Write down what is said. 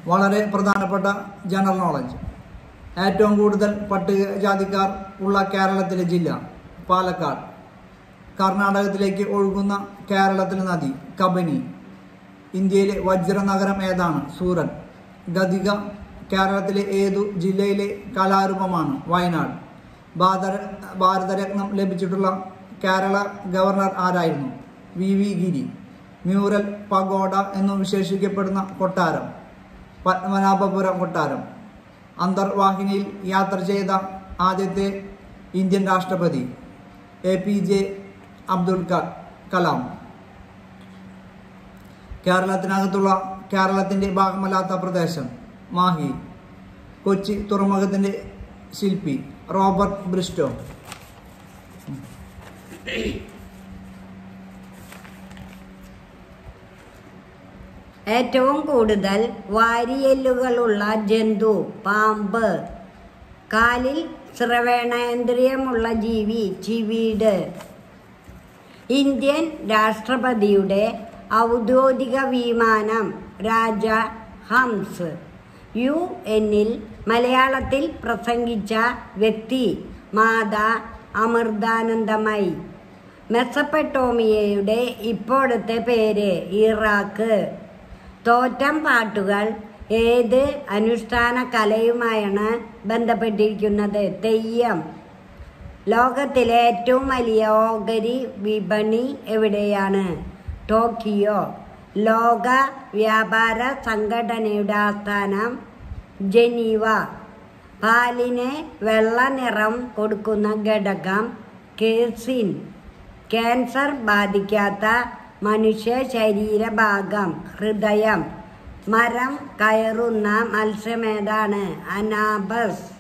വളരെ പ്രധാനപ്പെട്ട general knowledge ഏറ്റവും കൂടുതൽ പട്ടികജാതിക്കാർ ഉള്ള കേരളത്തിലെ ജില്ല പാലക്കാട് കർണാടകത്തിലേക്ക് ഒഴുകുന്ന കേരളത്തിലെ നദി കബനി ഇന്ത്യയിലെ വജ്രനഗരം ഏതാണ് സൂററ്റ് ഗതിക കേരളത്തിലെ ഏതു ജില്ലയിലെ കലാരൂപമാണ് വയനാട് ഭാരത ഭാരതരത്നം ലഭിച്ചിട്ടുള്ള കേരള ഗവർണർ ആരായിരുന്നു V V Giri mural pagoda എന്നു വിശേഷിക്കപ്പെടുന്ന കൊട്ടാരം പത്മനാഭപുരം കൊട്ടാരം അന്തർവാഹിനിയിൽ യാത്ര ചെയ്ത ആദ്യത്തെ ഇന്ത്യൻ രാഷ്ട്രപതി എ പി ജെ അബ്ദുൽ ക- കലാം കേരളത്തിനകത്തുള്ള കേരളത്തിൻ്റെ ഭാഗമല്ലാത്ത പ്രദേശം മാഹി കൊച്ചി തുറമുഖത്തിൻ്റെ ശില്പി റോബർട്ട് ബ്രിസ്റ്റോ ഏറ്റവും കൂടുതൽ വാരിയെല്ലുകളുള്ള ജന്തു പാമ്പ് കാലിൽ ശ്രവണേന്ദ്രിയമുള്ള ജീവി ചിവീട് ഇന്ത്യൻ രാഷ്ട്രപതിയുടെ ഔദ്യോഗിക വിമാനം രാജ ഹംസ് യു എന്നിൽ മലയാളത്തിൽ പ്രസംഗിച്ച വ്യക്തി മാതാ അമൃതാനന്ദമയി മെസ്സപ്പെട്ടോമിയയുടെ ഇപ്പോഴത്തെ പേര് ഇറാഖ് തോറ്റം പാട്ടുകൾ ഏത് അനുഷ്ഠാന കലയുമായാണ് ബന്ധപ്പെട്ടിരിക്കുന്നത് തെയ്യം ലോകത്തിലെ ഏറ്റവും വലിയ ഓഹരി വിപണി എവിടെയാണ് ടോക്കിയോ ലോക വ്യാപാര സംഘടനയുടെ ആസ്ഥാനം ജനീവ പാലിന് വെള്ള നിറം കൊടുക്കുന്ന ഘടകം കേസിൻ ക്യാൻസർ ബാധിക്കാത്ത മനുഷ്യ ശരീരഭാഗം ഹൃദയം മരം കയറുന്ന മത്സ്യമേതാണ് അനാബസ്